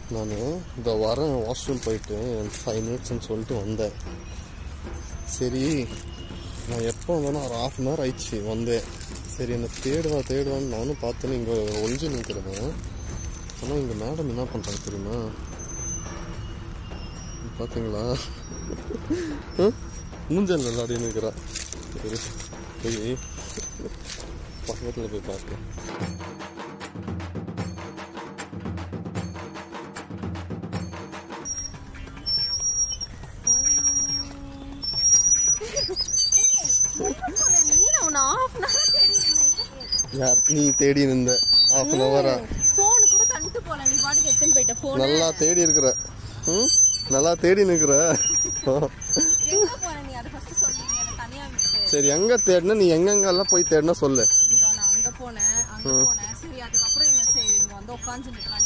நான் இந்த வரேன் வாஷ்ரூம் போயிட்டு ஃபைவ் மினிட்ஸ்னு சொல்லிட்டு வந்தேன் சரி நான் எப்போ வந்தேன்னா ஒரு ஹாஃப் அன் ஹவர் ஆயிடுச்சு வந்தேன் சரி என்னை தேடுவா தேடுவான்னு நானும் பார்த்தேன்னு இங்கே ஒளிஞ்சு நிற்கிறேன் ஆனால் இங்கே மேடம் என்ன பண்ணுறாங்க தெரியுமா பார்த்தீங்களா ம்? மூஞ்சல் விளையாடி நிற்கிறா சரி போய் பக்கத்தில் போய் பார்க்கலாம் நீ நான் உன்னை half an hour தேடி இருந்தேன். யார் நீ தேடி நின்ற ஹாஃப் அன் ஹவரா phone கூட தந்துட்டு போல நீ பாட்டுக்கு எடுத்துன்னு போயிட்ட phone. நல்லா தேடி இருக்கிற ம் நல்லா தேடி நிற்கிற எங்க போன நீ அதை first சொல்லு, நீ என்னை தனியா விட்டுட்டு. சரி எங்கே தேடினா நீ எங்கெங்கெல்லாம் போய் தேடினா சொல்லு இதோ நான் அங்க போனேன், அங்க போனேன். சரி, அதுக்கப்புறம் இங்க சரி, இங்க வந்து உட்கார்ந்துட்டு இருக்கலாம்.